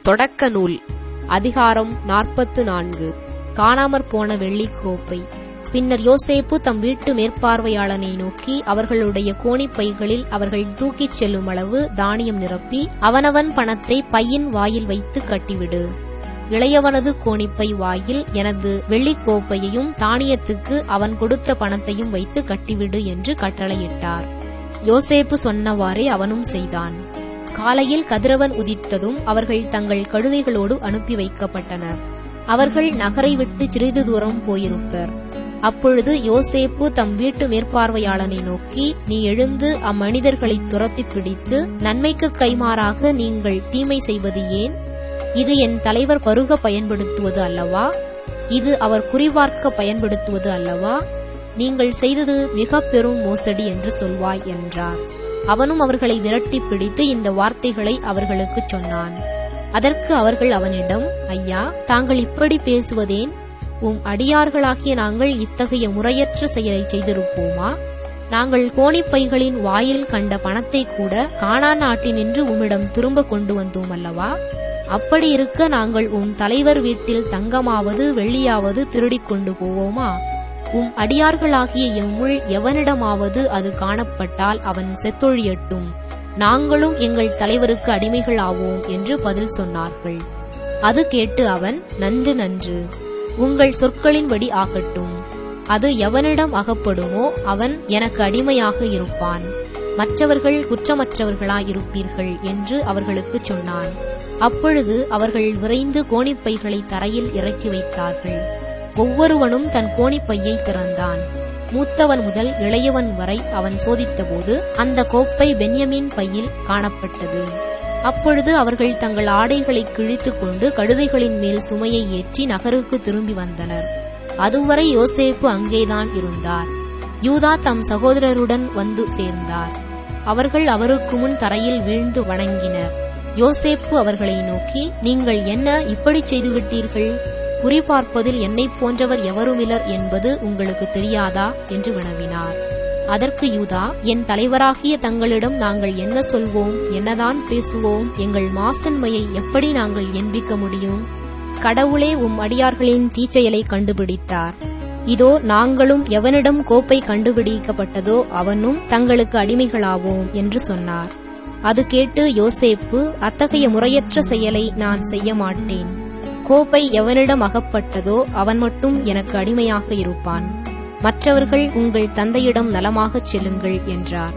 தொடக்க நூல் அதிகாரம் நாற்பத்து நான்கு காணாமற் போன வெள்ளிக்கோப்பை பின்னர் யோசேப்பு தம் வீட்டு மேற்பார்வையாளனை நோக்கி அவர்களுடைய கோணிப்பைகளில் அவர்கள் தூக்கிச் செல்லும் அளவு தானியம் நிரப்பி அவனவன் பணத்தை பையின் வாயில் வைத்து கட்டிவிடு இளையவனது கோணிப்பை வாயில் எனது வெள்ளிக்கோப்பையையும் தானியத்துக்கு அவன் கொடுத்த பணத்தையும் வைத்து கட்டிவிடு என்று கட்டளையிட்டார் யோசேப்பு சொன்னவாறே அவனும் செய்தான் காலையில் கதிரவன் உதித்ததும் அவர்கள் தங்கள் கழுதைகளோடு அனுப்பி வைக்கப்பட்டனர் அவர்கள் நகரை விட்டு சிறிது தூரம் போயிருப்பர் அப்பொழுது யோசேப்பு தம் வீட்டு மேற்பார்வையாளனை நோக்கி நீ எழுந்து அம்மனிதர்களை துரத்தி பிடித்து நன்மைக்கு கைமாறாக நீங்கள் தீமை செய்வது ஏன் இது என் தலைவர் பருக பயன்படுத்துவது அல்லவா இது அவர் குறிபார்க்க பயன்படுத்துவது அல்லவா நீங்கள் செய்தது மிக பெரும் மோசடி என்று சொல்வாய் என்றார் அவனும் அவர்களை விரட்டி பிடித்து இந்த வார்த்தைகளை அவர்களுக்குச் சொன்னான் அதற்கு அவர்கள் அவனிடம் ஐயா தாங்கள் இப்படி பேசுவதேன் உம் அடியார்களாகிய நாங்கள் இத்தகைய முறையற்ற செயலை செய்திருப்போமா நாங்கள் கோணிப்பைகளின் வாயில் கண்ட பணத்தை கூட காணா நாட்டினின்று உம்மிடம் திரும்ப கொண்டு வந்தோம் அல்லவா அப்படி இருக்க நாங்கள் உம் தலைவர் வீட்டில் தங்கமாவது வெள்ளியாவது திருடிக் கொண்டு போவோமா உம் அடியார்களாகிய எம்முள் எவனிடமாவது அது காணப்பட்டால் அவன் செத்தொழியட்டும் நாங்களும் எங்கள் தலைவருக்கு அடிமைகள் ஆவோம் என்று பதில் சொன்னார்கள் அது கேட்டு அவன் நன்று நன்று உங்கள் சொற்களின்படி ஆகட்டும் அது எவனிடம் அகப்படுமோ அவன் எனக்கு அடிமையாக இருப்பான் மற்றவர்கள் குற்றமற்றவர்களாயிருப்பீர்கள் என்று அவர்களுக்குச் சொன்னான் அப்பொழுது அவர்கள் விரைந்து கோணிப்பைகளை தரையில் இறக்கி வைத்தார்கள் ஒவ்வொருவனும் தன் கோணிப்பையை திறந்தான் மூத்தவன் முதல் இளையவன் வரை அவன் சோதித்தபோது அந்த கோப்பை பென்யமின் பையில் காணப்பட்டது அப்பொழுது அவர்கள் தங்கள் ஆடைகளை கிழித்துக் கொண்டு கழுதைகளின் மேல் சுமையை ஏற்றி நகருக்கு திரும்பி வந்தனர் அதுவரை யோசேப்பு அங்கேதான் இருந்தார் யூதா தம் சகோதரருடன் வந்து சேர்ந்தார் அவர்கள் அவருக்கு முன் தரையில் வீழ்ந்து வணங்கினர் யோசேப்பு அவர்களை நோக்கி நீங்கள் என்ன இப்படி செய்துவிட்டீர்கள் குறிபார்ப்பதில் என்னைப் போன்றவர் எவருமிலர் என்பது உங்களுக்கு தெரியாதா என்று வினவினார் அதற்கு யூதா என் தலைவராகிய தங்களிடம் நாங்கள் என்ன சொல்வோம் என்னதான் பேசுவோம் எங்கள் மாசன்மையை எப்படி நாங்கள் எண்பிக்க முடியும் கடவுளே உம் அடியார்களின் தீச்செயலை கண்டுபிடித்தார் இதோ நாங்களும் எவனிடம் கோப்பை கண்டுபிடிக்கப்பட்டதோ அவனும் தங்களுக்கு அடிமைகளாவோம் என்று சொன்னார் அது கேட்டு யோசேப்பு அத்தகைய முறையற்ற செயலை நான் செய்ய மாட்டேன் கோப்பை எவனிடம் அகப்பட்டதோ அவன் மட்டும் எனக்கு அடிமையாக இருப்பான் மற்றவர்கள் உங்கள் தந்தையிடம் நலமாகச் செல்லுங்கள் என்றார்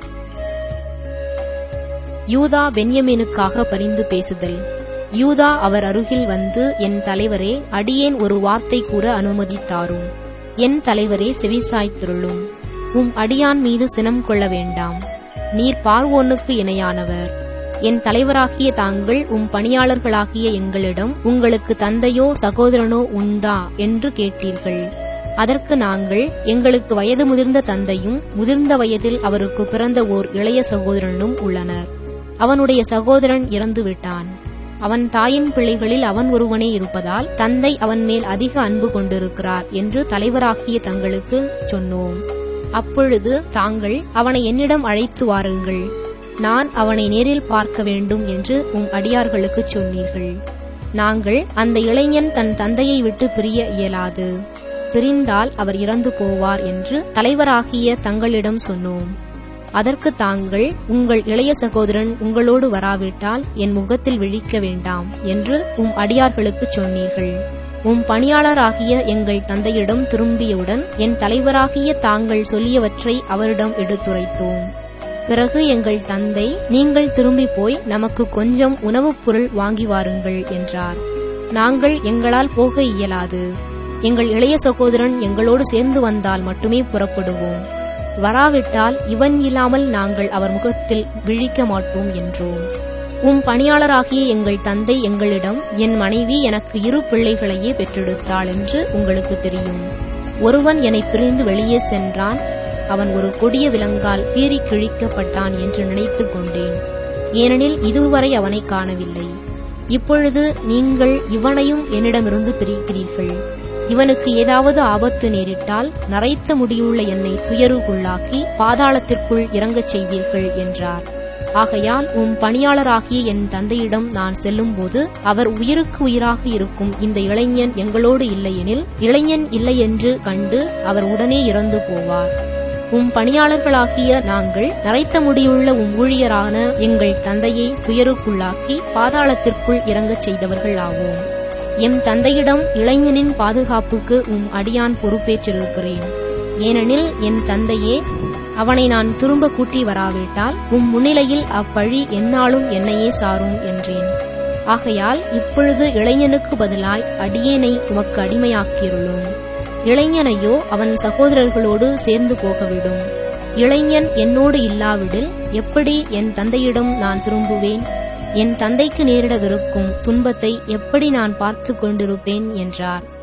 யூதா பென்யமீனுக்காக பரிந்து பேசுதல் யூதா அவர் அருகில் வந்து என் தலைவரே அடியேன் ஒரு வார்த்தை கூற அனுமதித்தாரும் என் தலைவரே செவிசாய்த்திருளும் உம் அடியான் மீது சினம் கொள்ள வேண்டாம் நீர் பார்வோனுக்கு இணையானவர் என் தலைவராகிய தாங்கள் உம் பணியாளர்களாகிய எங்களிடம் உங்களுக்கு தந்தையோ சகோதரனோ உண்டா என்று கேட்டீர்கள் அதற்கு நாங்கள் எங்களுக்கு வயது முதிர்ந்த தந்தையும் முதிர்ந்த வயதில் அவருக்கு பிறந்த ஓர் இளைய சகோதரனும் உள்ளனர் அவனுடைய சகோதரன் இறந்து விட்டான் அவன் தாயின் பிள்ளைகளில் அவன் ஒருவனே இருப்பதால் தந்தை அவன் மேல் அதிக அன்பு கொண்டிருக்கிறார் என்று தலைவராகிய தங்களுக்கு சொன்னோம் அப்பொழுது தாங்கள் அவனை என்னிடம் அழைத்து வாருங்கள் நான் அவனை நேரில் பார்க்க வேண்டும் என்று உம் அடியார்களுக்கு சொன்னீர்கள் நாங்கள் அந்த இளைஞன் தன் தந்தையை விட்டு பிரிய இயலாது பிரிந்தால் அவர் இறந்து போவார் என்று தலைவராகிய தங்களிடம் சொன்னோம் அதற்கு தாங்கள் உங்கள் இளைய சகோதரன் உங்களோடு வராவிட்டால் என் முகத்தில் விழிக்க வேண்டாம் என்று உம் அடியார்களுக்கு சொன்னீர்கள் உம் பணியாளராகிய எங்கள் தந்தையிடம் திரும்பியவுடன் என் தலைவராகிய தாங்கள் சொல்லியவற்றை அவரிடம் எடுத்துரைத்தோம் பிறகு எங்கள் தந்தை நீங்கள் திரும்பி போய் நமக்கு கொஞ்சம் உணவுப் பொருள் வாங்கி வாருங்கள் என்றார் நாங்கள் எங்களால் போக இயலாது எங்கள் இளைய சகோதரன் எங்களோடு சேர்ந்து வந்தால் மட்டுமே புறப்படுவோம் வராவிட்டால் இவன் இல்லாமல் நாங்கள் அவர் முகத்தில் விழிக்க மாட்டோம் என்றோம் உம் பணியாளராகிய எங்கள் தந்தை எங்களிடம் என் மனைவி எனக்கு இரு பிள்ளைகளையே பெற்றெடுத்தாள் என்று உங்களுக்கு தெரியும் ஒருவன் என்னை பிரிந்து வெளியே சென்றான் அவன் ஒரு கொடிய விலங்கால் பீறி கிழிக்கப்பட்டான் என்று நினைத்துக் கொண்டேன் ஏனெனில் இதுவரை அவனை காணவில்லை இப்பொழுது நீங்கள் இவனையும் என்னிடமிருந்து பிரிக்கிறீர்கள் இவனுக்கு ஏதாவது ஆபத்து நேரிட்டால் நரைத்த முடியுள்ள என்னை துயருக்குள்ளாக்கி பாதாளத்திற்குள் இறங்கச் செய்வீர்கள் என்றார் ஆகையால் உம் பணியாளராகிய என் தந்தையிடம் நான் செல்லும்போது அவர் உயிருக்கு உயிராக இருக்கும் இந்த இளைஞன் எங்களோடு இல்லையெனில் இளைஞன் இல்லை என்று கண்டு அவர் உடனே இறந்து போவார் உம் பணியாளர்களாகிய நாங்கள் நரைத்த முடியுள்ள உம் ஊழியரான எங்கள் தந்தையை துயருக்குள்ளாக்கி பாதாளத்திற்குள் இறங்கச் செய்தவர்கள் ஆவோம் எம் தந்தையிடம் இளைஞனின் பாதுகாப்புக்கு உம் அடியான் பொறுப்பேற்றிருக்கிறேன் ஏனெனில் என் தந்தையே அவனை நான் திரும்ப கூட்டி வராவிட்டால் உம் முன்னிலையில் அப்பழி எந்நாளும் என்னையே சாரும் என்றேன் ஆகையால் இப்பொழுது இளைஞனுக்கு பதிலாய் அடியேனை உமக்கு அடிமையாக்கியுள்ளோம் இளைஞனையோ அவன் சகோதரர்களோடு சேர்ந்து போகவிடும் இளைஞன் என்னோடு இல்லாவிடில் எப்படி என் தந்தையிடம் நான் திரும்புவேன் என் தந்தைக்கு நேரிடவிருக்கும் துன்பத்தை எப்படி நான் பார்த்து கொண்டிருப்பேன் என்றார்